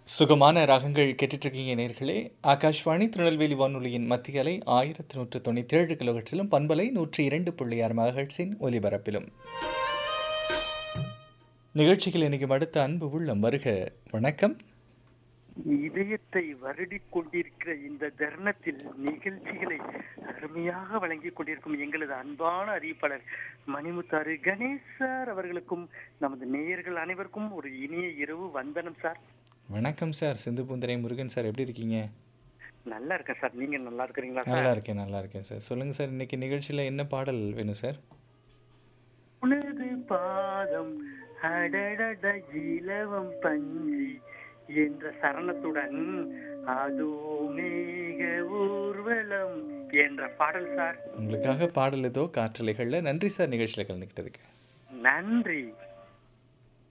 சுகமான ராகங்கள் கேட்டுட்ருக்கீங்க நேர்களே ஆகாஷ்வாணி திருநெல்வேலி வானொலியின் மத்திய அலை ஆயிரத்தி நூற்று தொண்ணூற்றி ஏழு கிலோஹெட்ஸிலும் பண்பலை நூற்றி இரண்டு புள்ளி ஆறு மகஹெட்ஸின் ஒலிபரப்பிலும் நிகழ்ச்சிகள் இன்னைக்கு அடுத்த அன்பு உள்ளம் வருக வணக்கம் இதயத்தை வருடிக் கொண்டிருக்கிற இந்த தருணத்தில் நிகழ்ச்சிகளை அருமையாக வழங்கிக் கொண்டிருக்கும் எங்களது அன்பான அறிவிப்பாளர் மணிமுத்தாறு கணேஷ் சார் அவர்களுக்கும் நமது நேயர்கள் அனைவருக்கும் ஒரு இனிய இரவு வந்தனம் சார் வணக்கம் sir Sindhupoondurai Murugan sir எப்படி இருக்கீங்க நல்லா இருக்கேன் சார் நீங்க நல்லா இருக்கிறீங்களா நல்லா சார் இருக்கேன் நல்லா இருக்கேன் சார் சொல்லுங்கள் சார் இன்னைக்கு நிகழ்ச்சியில் என்ன பாடல் வேணும் சார் உனது பாதம் அடடட இலவம் பஞ்சி என்ற சரணத்துடன் அதோ மேக ஊர்வலம் என்ற பாடல் சார் உங்களுக்காக பாடல் ஏதோ காற்றலைகளில் நன்றி சார் நிகழ்ச்சியில் கலந்துக்கிட்டதுக்கு நன்றி